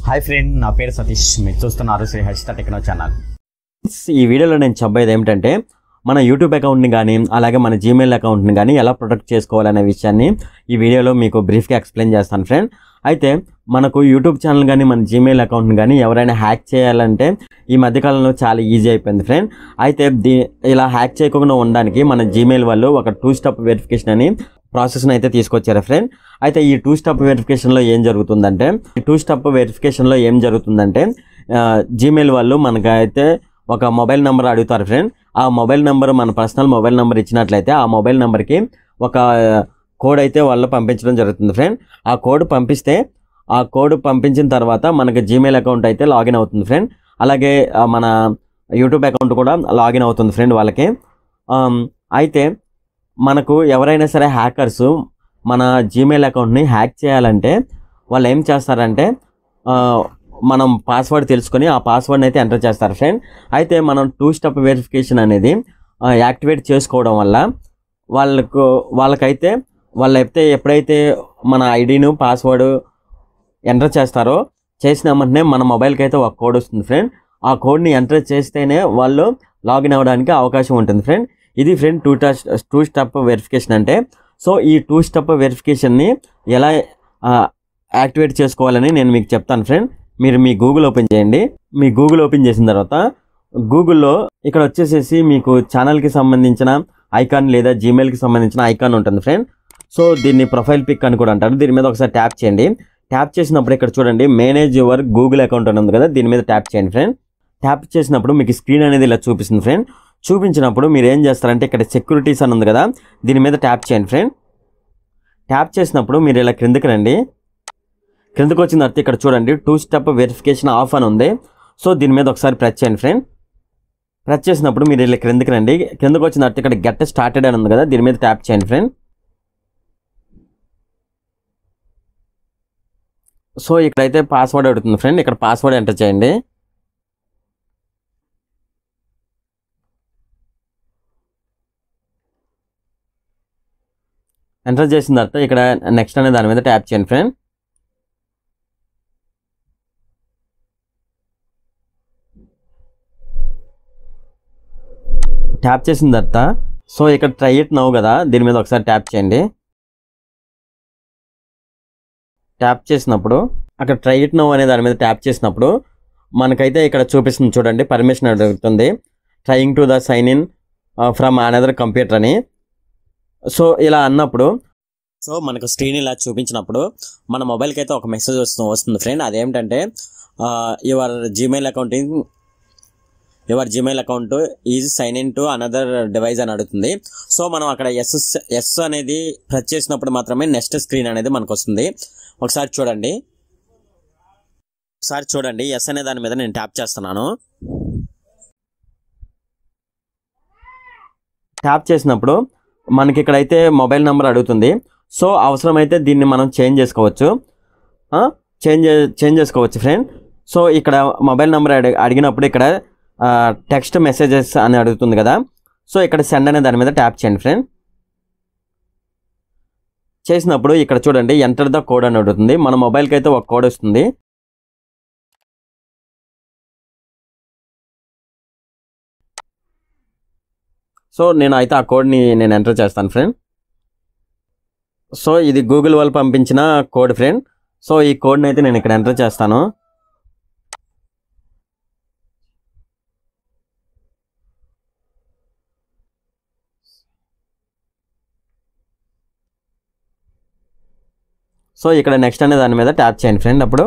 hi friend నా పేరు సతీష్ మీరు చూస్తున్నారు శ్రీ హర్షిత టెక్నో ఛానల్ ఈ వీడియోలో నేను చెప్పేది ఏమిటంటే మన యూట్యూబ్ అకౌంట్ని కానీ అలాగే మన జీమెయిల్ అకౌంట్ని కానీ ఎలా ప్రొటెక్ట్ చేసుకోవాలనే విషయాన్ని ఈ వీడియోలో మీకు బ్రీఫ్గా ఎక్స్ప్లెయిన్ చేస్తాను ఫ్రెండ్ అయితే మనకు యూట్యూబ్ ఛానల్ కానీ మన జీమెయిల్ అకౌంట్ని కానీ ఎవరైనా హ్యాక్ చేయాలంటే ఈ మధ్యకాలంలో చాలా ఈజీ అయిపోయింది ఫ్రెండ్ అయితే దీ ఇలా హ్యాక్ చేయకుండా ఉండడానికి మన జీమెయిల్ వాళ్ళు ఒక టూ స్టెప్ వెరిఫికేషన్ అని ప్రాసెస్ని అయితే తీసుకొచ్చారు ఫ్రెండ్ అయితే ఈ టూ స్టెప్ వెరిఫికేషన్లో ఏం జరుగుతుందంటే ఈ టూ స్టెప్ వెరిఫికేషన్లో ఏం జరుగుతుందంటే జీమెయిల్ వాళ్ళు మనకైతే ఒక మొబైల్ నెంబర్ అడుగుతారు ఫ్రెండ్ ఆ మొబైల్ నెంబర్ మన పర్సనల్ మొబైల్ నెంబర్ ఇచ్చినట్లయితే ఆ మొబైల్ నెంబర్కి ఒక కోడ్ అయితే వాళ్ళు పంపించడం జరుగుతుంది ఫ్రెండ్ ఆ కోడ్ పంపిస్తే ఆ కోడ్ పంపించిన తర్వాత మనకి జీమెయిల్ అకౌంట్ అయితే లాగిన్ అవుతుంది ఫ్రెండ్ అలాగే ఆ, మన యూట్యూబ్ అకౌంట్ కూడా లాగిన్ అవుతుంది ఫ్రెండ్ వాళ్ళకి ఆమ్, అయితే మనకు ఎవరైనా సరే హ్యాకర్స్ మన జీమెయిల్ అకౌంట్ని హ్యాక్ చేయాలంటే వాళ్ళు ఏం చేస్తారంటే ఆ, మనం పాస్వర్డ్ తెలుసుకొని ఆ పాస్వర్డ్ని అయితే ఎంటర్ చేస్తారు ఫ్రెండ్ అయితే మనం టూ స్టెప్ వెరిఫికేషన్ అనేది ఆ, యాక్టివేట్ చేసుకోవడం వల్ల వాళ్ళకు వాళ్ళకైతే వాళ్ళైతే ఎప్పుడైతే మన ఐడిను పాస్వర్డ్ ఎంటర్ చేస్తారో చేసిన వెంటనే మన మొబైల్కి అయితే ఒక కోడ్ వస్తుంది ఫ్రెండ్ ఆ కోడ్ని ఎంటర్ చేస్తేనే వాళ్ళు లాగిన్ అవ్వడానికి అవకాశం ఉంటుంది ఫ్రెండ్ ఇది friend two touch two step verification అంటే సో ఈ టూ స్టెప్ వెరిఫికేషన్ని ఎలా ఆ, యాక్టివేట్ చేసుకోవాలని నేను మీకు చెప్తాను ఫ్రెండ్ మీరు మీ గూగుల్ ఓపెన్ చేయండి మీ గూగుల్ ఓపెన్ చేసిన తర్వాత గూగుల్లో ఇక్కడ వచ్చేసేసి మీకు ఛానల్కి సంబంధించిన ఐకాన్ లేదా జీమెయిల్కి సంబంధించిన ఐకాన్ ఉంటుంది ఫ్రెండ్ సో దీన్ని ప్రొఫైల్ పిక్ అని కూడా అంటారు దీని మీద ఒకసారి ట్యాప్ చేయండి ట్యాప్ చేసినప్పుడు ఇక్కడ చూడండి మేనేజ్ యువర్ గూగుల్ అకౌంట్ అని ఉంది కదా దీని మీద ట్యాప్ చేయండి ఫ్రెండ్ ట్యాప్ చేసినప్పుడు మీకు స్క్రీన్ అనేది ఇలా చూపిస్తుంది ఫ్రెండ్ చూపించినప్పుడు మీరు ఏం చేస్తారంటే ఇక్కడ సెక్యూరిటీస్ అని ఉంది కదా దీని మీద ట్యాప్ చేయండి ఫ్రెండ్ ట్యాప్ చేసినప్పుడు మీరు ఇలా క్రిందకి రండి క్రిందకు వచ్చిన తర్వాత ఇక్కడ చూడండి టూ స్టెప్ వెరిఫికేషన్ ఆఫ్ అని ఉంది సో దీని మీద ఒకసారి ప్రెస్ చేయండి ఫ్రెండ్ ప్రెస్ చేసినప్పుడు మీరు ఇలా క్రిందకి రండి క్రిందకు వచ్చిన తర్వాత ఇక్కడ గెట్ స్టార్టెడ్ అని ఉంది కదా దీని మీద ట్యాప్ చేయండి ఫ్రెండ్ సో ఇక్కడైతే పాస్వర్డ్ అడుగుతుంది ఫ్రెండ్ ఇక్కడ పాస్వర్డ్ ఎంటర్ చేయండి ఎంటర్ చేసిన తర్వాత ఇక్కడ నెక్స్ట్ అనే దాని మీద ట్యాప్ చేయండి ఫ్రెండ్ ట్యాప్ చేసిన తర్వాత సో ఇక్కడ ట్రై ఇట్ నవ్వు కదా దీని మీద ఒకసారి ట్యాప్ చేయండి ట్యాప్ చేసినప్పుడు అక్కడ ట్రై ఇట్ నవ్ అనే దాని మీద ట్యాప్ చేసినప్పుడు మనకైతే ఇక్కడ చూపిస్తుంది చూడండి పర్మిషన్ అడుగుతుంది trying to the sign in from another computer అని సో ఇలా అన్నప్పుడు సో మనకు స్క్రీన్ ఇలా చూపించినప్పుడు మన మొబైల్కి అయితే ఒక మెసేజ్ వస్తుంది వస్తుంది ఫ్రెండ్ అదేమిటంటే your Gmail accounting your Gmail account is sign in to another device అని అడుగుతుంది సో మనం అక్కడ ఎస్ ఎస్ అనేది ప్రెస్ చేసినప్పుడు మాత్రమే నెక్స్ట్ స్క్రీన్ అనేది మనకు వస్తుంది ఒకసారి చూడండి ఒకసారి చూడండి ఎస్ అనే దాని మీద నేను ట్యాప్ చేస్తున్నాను ట్యాప్ చేసినప్పుడు మనకి ఇక్కడైతే మొబైల్ నెంబర్ అడుగుతుంది సో అవసరమైతే దీన్ని మనం చేంజ్ చేసుకోవచ్చు చేంజ్ చేంజ్ చేసుకోవచ్చు ఫ్రెండ్ సో ఇక్కడ మొబైల్ నెంబర్ అడి అడిగినప్పుడు ఇక్కడ టెక్స్ట్ మెసేజెస్ అని అడుగుతుంది కదా సో ఇక్కడ సెండ్ అనే దాని మీద ట్యాప్ చేయండి ఫ్రెండ్ చేసినప్పుడు ఇక్కడ చూడండి ఎంటర్ ద కోడ్ అని అడుగుతుంది మన మొబైల్కి అయితే ఒక కోడ్ వస్తుంది సో నేను అయితే ఆ కోడ్ని నేను ఎంటర్ చేస్తాను ఫ్రెండ్ సో ఇది గూగుల్ వాళ్ళు పంపించిన కోడ్ ఫ్రెండ్ సో ఈ కోడ్ని అయితే నేను ఇక్కడ ఎంటర్ చేస్తాను సో ఇక్కడ నెక్స్ట్ అనే దాని మీద ట్యాప్ చేయండి ఫ్రెండ్ అప్పుడు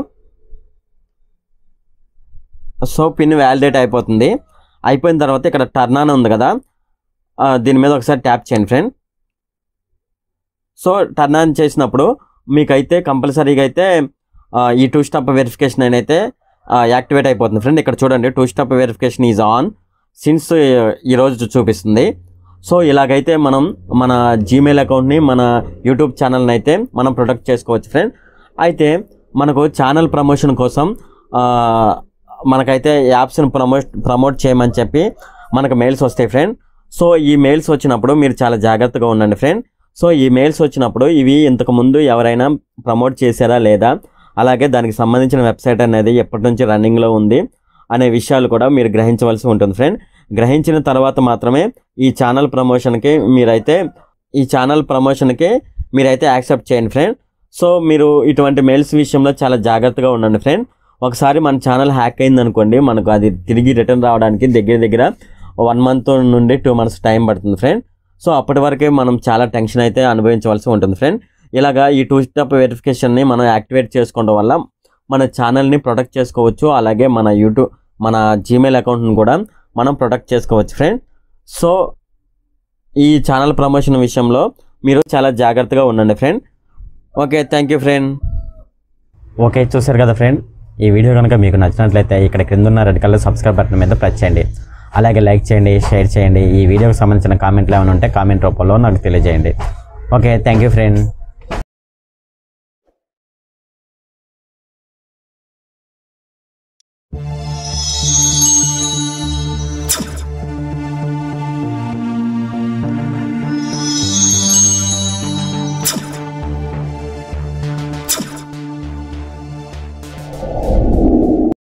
సో పిన్ వ్యాలిడేట్ అయిపోతుంది అయిపోయిన తర్వాత ఇక్కడ టర్న్ ఆన్ ఉంది కదా ఆ, దీని మీద ఒకసారి ట్యాప్ చేయండి ఫ్రెండ్ సో టర్న్ ఆన్ చేసినప్పుడు మీకైతే కంపల్సరీగా అయితే ఆ, ఈ టూ స్టెప్ వెరిఫికేషన్ అయితే యాక్టివేట్ అయిపోతుంది ఫ్రెండ్ ఇక్కడ చూడండి two step verification is on since ఈరోజు చూపిస్తుంది సో ఇలాగైతే మనం మన జీమెయిల్ అకౌంట్ని మన యూట్యూబ్ ఛానల్ని అయితే మనం ప్రొటెక్ట్ చేసుకోవచ్చు ఫ్రెండ్ అయితే మనకు ఛానల్ ప్రమోషన్ కోసం ఆ, మనకైతే యాప్స్ని ప్రమోట్ ప్రమోట్ చేయమని చెప్పి మనకు మెయిల్స్ వస్తాయి ఫ్రెండ్ సో ఈ మెయిల్స్ వచ్చినప్పుడు మీరు చాలా జాగ్రత్తగా ఉండండి ఫ్రెండ్ సో ఈ మెయిల్స్ వచ్చినప్పుడు ఇవి ఇంతకు ముందు ఎవరైనా ప్రమోట్ చేశారా లేదా అలాగే దానికి సంబంధించిన వెబ్సైట్ అనేది ఎప్పటి నుంచి రన్నింగ్లో ఉంది అనే విషయాలు కూడా మీరు గ్రహించవలసి ఉంటుంది ఫ్రెండ్ గ్రహించిన తర్వాత మాత్రమే ఈ ఛానల్ ప్రమోషన్కి మీరైతే ఈ ఛానల్ ప్రమోషన్కి మీరైతే యాక్సెప్ట్ చేయండి ఫ్రెండ్ సో మీరు ఇటువంటి మెయిల్స్ విషయంలో చాలా జాగ్రత్తగా ఉండండి ఫ్రెండ్ ఒకసారి మన ఛానల్ హ్యాక్ అయింది అనుకోండి మనకు అది తిరిగి రిటర్న్ రావడానికి దగ్గర దగ్గర వన్ మంత్ నుండి టూ మంత్స్ టైం పడుతుంది ఫ్రెండ్ సో అప్పటి వరకే మనం చాలా టెన్షన్ అయితే అనుభవించవలసి ఉంటుంది ఫ్రెండ్ ఇలాగా ఈ టూ స్టెప్ వెరిఫికేషన్ని మనం యాక్టివేట్ చేసుకోవడం వల్ల మన ఛానల్ని ప్రొటెక్ట్ చేసుకోవచ్చు అలాగే మన యూట్యూబ్ మన జీమెయిల్ అకౌంట్ని కూడా మనం ప్రొటెక్ట్ చేసుకోవచ్చు ఫ్రెండ్ సో ఈ ఛానల్ ప్రమోషన్ విషయంలో మీరు చాలా జాగ్రత్తగా ఉండండి friend okay thank you friend okay చూసారు కదా ఫ్రెండ్ ఈ వీడియో కనుక మీకు నచ్చినట్లయితే ఇక్కడ క్రింద ఉన్న రెడ్ కలర్ సబ్స్క్రైబ్ బటన్ మీద ప్రెస్ చేయండి అలాగే లైక్ చేయండి షేర్ చేయండి ఈ వీడియోకి సంబంధించిన కామెంట్లు ఏమైనా ఉంటే కామెంట్ రూపంలో నాకు తెలియజేయండి ఓకే థ్యాంక్ యూ ఫ్రెండ్